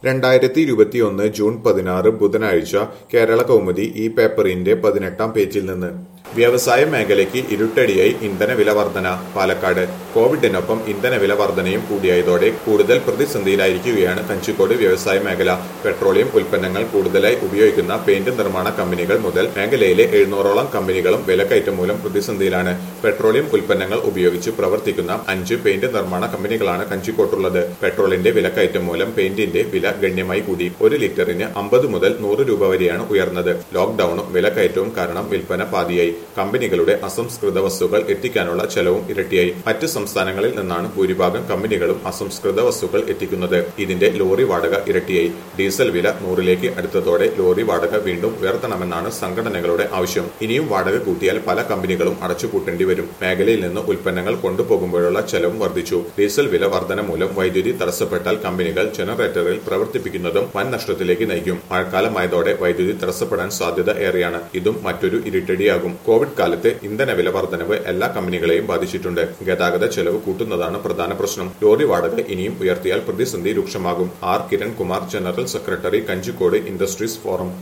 രണ്ടായിരത്തി ഇരുപത്തിയൊന്ന് ജൂൺ പതിനാറ് ബുധനാഴ്ച കേരള കൗമുദി ഈ പേപ്പറിന്റെ പതിനെട്ടാം പേജിൽ നിന്ന് വ്യവസായ മേഖലയ്ക്ക് ഇരുട്ടടിയായി ഇന്ധന വില വർധന പാലക്കാട് കോവിഡിനൊപ്പം ഇന്ധന വില വർധനയും കൂടിയായതോടെ കൂടുതൽ പ്രതിസന്ധിയിലായിരിക്കുകയാണ് കഞ്ചിക്കോട് വ്യവസായ മേഖല പെട്രോളിയം ഉൽപ്പന്നങ്ങൾ കൂടുതലായി ഉപയോഗിക്കുന്ന പെയിന്റ് നിർമ്മാണ കമ്പനികൾ മുതൽ മേഖലയിലെ എഴുന്നൂറോളം കമ്പനികളും വിലക്കയറ്റം മൂലം പ്രതിസന്ധിയിലാണ് പെട്രോളിയം ഉൽപ്പന്നങ്ങൾ ഉപയോഗിച്ച് പ്രവർത്തിക്കുന്ന അഞ്ച് പെയിന്റ് നിർമ്മാണ കമ്പനികളാണ് കഞ്ചിക്കോട്ടുള്ളത് പെട്രോളിന്റെ വിലക്കയറ്റം മൂലം പെയിന്റിന്റെ വില ഗണ്യമായി കൂടി ഒരു ലിറ്ററിന് അമ്പത് മുതൽ നൂറ് രൂപ വരെയാണ് ഉയർന്നത് ലോക്ഡൌണും വിലക്കയറ്റവും കാരണം വിൽപ്പന പാതിയായി കമ്പനികളുടെ അസംസ്കൃത വസ്തുക്കൾ എത്തിക്കാനുള്ള ചെലവും ഇരട്ടിയായി മറ്റ് സംസ്ഥാനങ്ങളിൽ നിന്നാണ് ഭൂരിഭാഗം കമ്പനികളും അസംസ്കൃത വസ്തുക്കൾ എത്തിക്കുന്നത് ഇതിന്റെ ലോറി വാടക ഇരട്ടിയായി ഡീസൽ വില നൂറിലേക്ക് അടുത്തതോടെ ലോറി വാടക വീണ്ടും ഉയർത്തണമെന്നാണ് സംഘടനകളുടെ ആവശ്യം ഇനിയും വാടക കൂട്ടിയാൽ പല കമ്പനികളും അടച്ചുപൂട്ടേണ്ടി വരും മേഖലയിൽ നിന്ന് ഉൽപ്പന്നങ്ങൾ കൊണ്ടുപോകുമ്പോഴുള്ള ചെലവും വർദ്ധിച്ചു ഡീസൽ വില വർധന മൂലം വൈദ്യുതി തടസ്സപ്പെട്ടാൽ കമ്പനികൾ ജനറേറ്ററിൽ പ്രവർത്തിപ്പിക്കുന്നതും വൻ നഷ്ടത്തിലേക്ക് നയിക്കും മഴക്കാലമായതോടെ വൈദ്യുതി തടസ്സപ്പെടാൻ സാധ്യത ഏറെയാണ് ഇതും മറ്റൊരു ഇരുട്ടടിയാകും കോവിഡ് കാലത്ത് ഇന്ധനവില വർധനവ് എല്ലാ കമ്പനികളെയും ബാധിച്ചിട്ടുണ്ട് ഗതാഗത ചെലവ് കൂട്ടുന്നതാണ് പ്രധാന പ്രശ്നം ലോറി വാടക ഇനിയും ഉയർത്തിയാൽ പ്രതിസന്ധി രൂക്ഷമാകും R Kirankumar general secretary Kanjikode industries forum